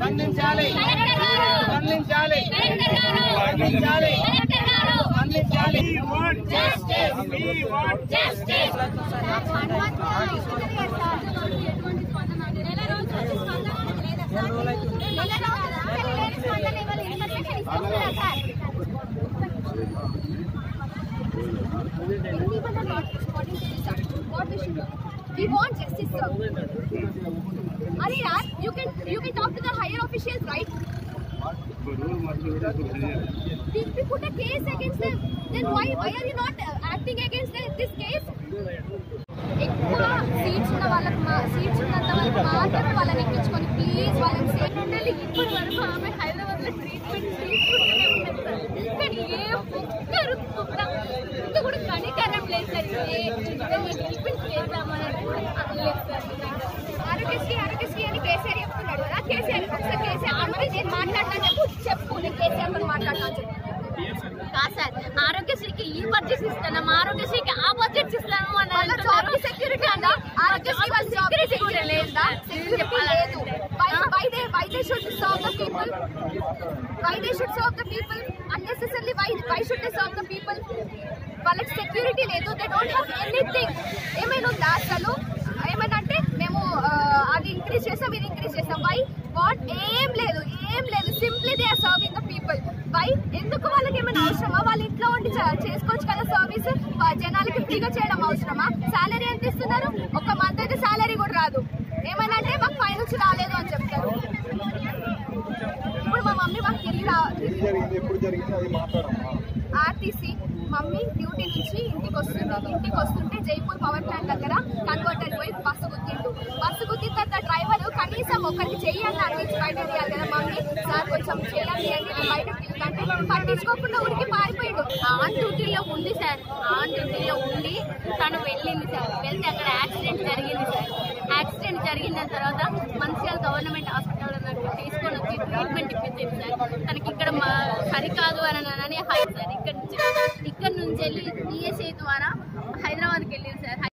స్పందించాలి స్పందించాలి స్పందించాలి స్పందించాలి We want justice, sir. Are you You can you can talk to the higher officials, right? We, we put a case against them. Then why why are you not uh, acting against the, this case? ఎక్కువ seats ఉన్న వాళ్ళకి మా seats ఉన్నంత వరకు మాత్రమే వాళ్ళని ఎక్కించుకొని please వాళ్ళని సేఫ్ ఉండాలి ఇప్పటి వరకు ఆమె హైదరాబాద్ లో ట్రీట్మెంట్ తీసుకుంటూనే ఉన్నది సార్ కానీ ఏ ఒక్కరు కూడా ఇంత కూడా కనికరం లేదు సార్ ఏ ట్రీట్మెంట్ చేద్దామని కూడా అనలేదు సార్ ఆరోగ్యశ్రీ ఆరోగ్యశ్రీ అని కేసీఆర్ చెప్తున్నాడు కదా కేసీఆర్ ఒకసారి కేసీఆర్ అమ్మకి నేను మాట్లాడతాను చెప్పు చెప్పు నేను కేసీఆర్ తో మాట్లాడతాను చెప్పు కాదు సార్ ఆరోగ్యశ్రీకి ఈ బడ్జెట్ ఇస్తున్నాం ఆరోగ్యశ్రీకి ఆ బడ్జెట్ ఇస్తాము అని వాళ్ళ జాబ్ సెక్యూరిటీ ఉందా ఆరోగ్యశ్రీ వాళ్ళ జాబ్ సెక్యూరిటీ లేదా సెక్యూరిటీ లేదు why why they why they should serve the people why they should serve the people unnecessary why why should they serve the people వాళ్ళకి సెక్యూరిటీ లేదు దే డోంట్ హ్యావ్ ఎనీథింగ్ ఏమైనా ఉందా అసలు ఏమైనా అంటే మేము ఆ, అది ఇంక్రీజ్ చేసాం ఇది ఇంక్రీజ్ చేసాం వై వాట్ ఏం లేదు ఏం లేదు simply they are serving the people why ఎందుకు వాళ్ళకి ఏమైనా అవసరమా వాళ్ళ ఇంట్లో ఉండి చే- చేసుకోవచ్చు కదా సర్వీస్ జనాలకి ఫ్రీగా చేయడం అవసరమా సాలరీ ఎంత ఇస్తున్నారు ఒక మంత్ అయితే సాలరీ కూడా రాదు ఏమైనా అంటే మాకు పై నుంచి రాలేదు అని చెప్తారు ఇప్పుడు మా మమ్మీ మాకు తిరిగి రా ఏది జరిగింది ఎప్పుడు జరిగింది అది మాట్లాడమ్మా ఆర్టీసీ మమ్మీ డ్యూటీ నుంచి ఇంటికి వస్తుంది ఇంటికి వస్తుంటే జైపూర్ పవర్ ప్లాంట్ దగ్గర కన్వర్టర్ పోయి బస్సు గుద్దిండు బస్సు గుద్దిన తర్వాత డ్రైవర్ కనీసం ఒకరికి చెయ్యాలి దాని నుంచి బయట తీయాలి కదా మమ్మీ సార్ కొంచెం చేయాలి అని నేను బయట తీయాలంటే పట్టించుకోకుండా ఊరికి పారిపోయిండు ఆన్ డ్యూటీలో ఉంది సార్ ఆన్ డ్యూటీలో ఉండి తను వెళ్ళింది సార్ వెళ్తే అక్కడ యాక్సిడెంట్ జరిగింది సార్ యాక్సిడెంట్ జరిగిన తర్వాత మంచిగా గవర్నమెంట్ హాస్పిటల్ అన్నట్టు తీసుకొని వచ్చి ట్రీట్మెంట్ ఇప్పించింది సార్ తనకి ఇక్కడ మా- సరికాదు అని